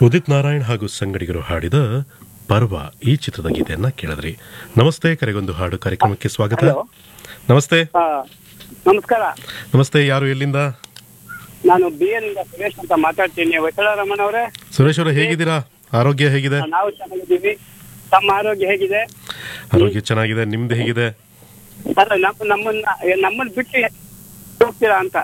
ಉದಿತ್ ನಾರಾಯಣ್ ಹಾಗೂ ಸಂಗಡಿಗರು ಹಾಡಿದ ಪರ್ವ ಈ ಚಿತ್ರದ ಗೀತೆಯನ್ನ ಕೇಳಿದ್ರಿ ನಮಸ್ತೆ ಕರೆಗೊಂದು ಹಾಡು ಕಾರ್ಯಕ್ರಮಕ್ಕೆ ಸ್ವಾಗತ ಹಲೋ. ನಮಸ್ತೆ ಆ, ನಮಸ್ಕಾರ ನಮಸ್ತೆ ಯಾರು ಎಲ್ಲಿಂದ ನಾನು ಬಿ ಎನ್ ಇಂದ ಸುರೇಶ್ ಅಂತ ಮಾತಾಡ್ತೀನಿ ವೈತಳರಮಣ ಅವರೇ ಸುರೇಶ್ ಅವರು ಹೇಗಿದ್ದೀರಾ ಆರೋಗ್ಯ ಹೇಗಿದೆ ನಾವು ಚೆನ್ನಾಗಿದ್ದೀವಿ ತಮ್ಮ ಆರೋಗ್ಯ ಹೇಗಿದೆ ಆರೋಗ್ಯ ಚೆನ್ನಾಗಿದೆ ನಿಮ್ದು ಹೇಗಿದೆ ಅಲ್ಲ ನಮ್ಮ ನಮ್ಮನ್ನ ನಮ್ಮನ್ನ ಬಿಟ್ಟು ಹೋಗ್ತೀರಾ ಅಂತ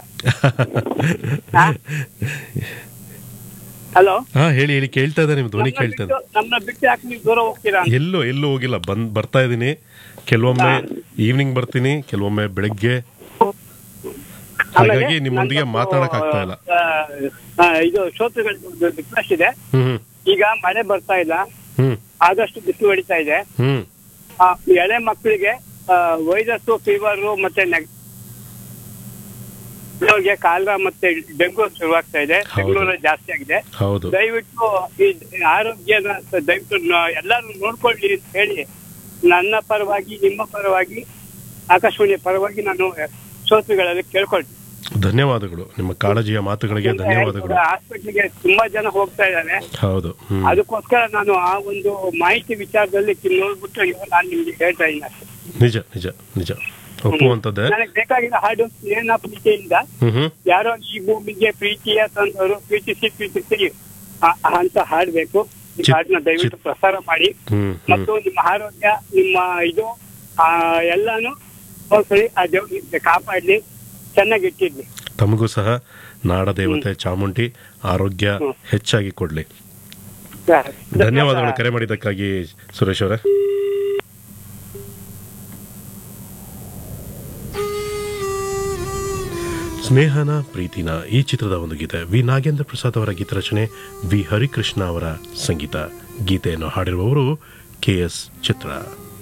ಹಲೋ ಹಾ ಹೇಳಿ ಹೇಳಿ ಕೇಳ್ತಾ ಇದೆ ನಿಮ್ ಧ್ವನಿ ಕೇಳ್ತಾ ಇದೆ ನಮ್ಮನ್ನ ಬಿಟ್ಟು ಯಾಕೆ ನೀವು ದೂರ ಹೋಗ್ತೀರಾ ಅಂತ ಎಲ್ಲೂ ಎಲ್ಲೂ ಹೋಗಿಲ್ಲ ಬಂದ್ ಬರ್ತಾ ಇದ್ದೀನಿ ಕೆಲವೊಮ್ಮೆ ಈವ್ನಿಂಗ್ ಬರ್ತೀನಿ ಕೆಲವೊಮ್ಮೆ ಬೆಳಗ್ಗೆ ಆಮೇಲೆ ಹಾಗಾಗಿ ನಿಮ್ಮೊಂದಿಗೆ ನಂದೊಂದು, ಮಾತಾಡಕ್ ಆಗ್ತಾ ಇಲ್ಲ ಆ, ಆ, ಇದು ಶ್ರೋತೃಗಳಿಗೆ ರಿಕ್ವೆಸ್ಟ್ ಇದೆ ಹ್ಮ್ ಈಗ ಮಳೆ ಬರ್ತಾ ಇಲ್ಲ ಹ್ಮ್ ಆದಷ್ಟು ಬಿಸಿಲು ಹೊಡಿತಾ ಇದೆ ಹ್ಮ್ ಆ, ಎಳೆ ಮಕ್ಕಳಿಗೆ ವೈರಸ್ ಫೀವರು ಮತ್ತೆ ನೆಗ್- ಇವ್ರಿಗೆ ಕಾಲರ ಮತ್ತೆ ಡೆಂಗು ಶುರುವಾಗ್ತಾ ಇದೆ ಹೌದು. ಬೆಂಗಳೂರಲ್ಲಿ ಜಾಸ್ತಿ ಆಗಿದೆ ಹೌದು ದಯವಿಟ್ಟು ಈ ಆರೋಗ್ಯನ ದಯವಿಟ್ಟು ನ- ಎಲ್ಲರೂ ನೋಡ್ಕೊಳ್ಳಿ ಅಂತ ಹೇಳಿ ನನ್ನ ಪರವಾಗಿ ನಿಮ್ಮ ಪರವಾಗಿ ಆಕಾಶವಾಣಿಯ ಪರವಾಗಿ ನಾನು ಶ್ರೋತೃಗಳಲ್ಲಿ ಕೇಳ್ಕೊಳ್ತೀನಿ ಧನ್ಯವಾದಗಳು ನಿಮ್ಮ ಕಾಳಜಿಯ ಮಾತುಗಳಿಗೆ ಧನ್ಯವಾದಗಳು ಹಾಸ್ಪಿಟ್ಲಿಗೆ ತುಂಬಾ ಜನ ಹೋಗ್ತಾ ಇದ್ದಾರೆ ಹೌದು ಹ್ಮ್ ಅದಕ್ಕೋಸ್ಕರ ನಾನು ಆ ಒಂದು ಮಾಹಿತಿ ವಿಚಾರದಲ್ಲಿ ನೋಡ್ಬಿಟ್ಟು ಇವಾಗ ನಾನು ನಿಮ್ಗೆ ಹೇಳ್ತಾ ಇದ್ದೀನಿ ಅಷ್ಟೇ. ನಿಜ ನಿಜ ನಿಜ ಒಪ್ಪುವಂತದ್ದೇ ನನಗೆ ಬೇಕಾಗಿರೋ ಹಾಡು ಸ್ನೇಹ ಪ್ರೀತಿಯಿಂದ ಹ್ಮ್ ಹ್ಮ್ ಯಾರೋ ಈ ಭೂಮಿಗೆ ಪ್ರೀತಿಯ ತಂದವರು ಪ್ರೀತಿಸಿ ಪ್ರೀತಿಸಿ ಆ- ಅಂತ ಹಾಡ್ಬೇಕು ಈ ಚಿತ್- ಹಾಡನ್ನ ದಯವಿಟ್ಟು ಚಿತ್- ಪ್ರಸಾರ ಮಾಡಿ ಹ್ಮ್ ಹ್ಮ್ ಮತ್ತು ನಿಮ್ಮ ಆರೋಗ್ಯ ನಿಮ್ಮ ಇದು ಆ ಎಲ್ಲಾನು ಹೋಗ್ಕೊಳ್ಳಿ ಆ ದೇವ್ರು ನಿಮ್ಗೆ ಕಾಪಾಡ್ಲಿ ಚೆನ್ನಾಗಿ ಇಟ್ಟಿರ್ಲಿ ತಮಗೂ ಸಹ ನಾಡ ದೇವತೆ ಚಾಮುಂಡಿ ಆರೋಗ್ಯ ಹ್ಮ್. ಹೆಚ್ಚಾಗಿ ಕೊಡ್ಲಿ ಧನ್ಯವಾದಗಳು ಕರೆ ಮಾಡಿದ್ದಕ್ಕಾಗಿ ಸುರೇಶ್ ಅವರೇ ಸ್ನೇಹನ ಪ್ರೀತಿನ ಈ ಚಿತ್ರದ ಒಂದು ಗೀತೆ ವಿ ನಾಗೇಂದ್ರ ಪ್ರಸಾದ್ ಅವರ ಗೀತರಚನೆ ವಿ ಹರಿಕೃಷ್ಣ ಅವರ ಸಂಗೀತ ಗೀತೆಯನ್ನು ಹಾಡಿರುವವರು ಕೆ ಎಸ್ ಚಿತ್ರ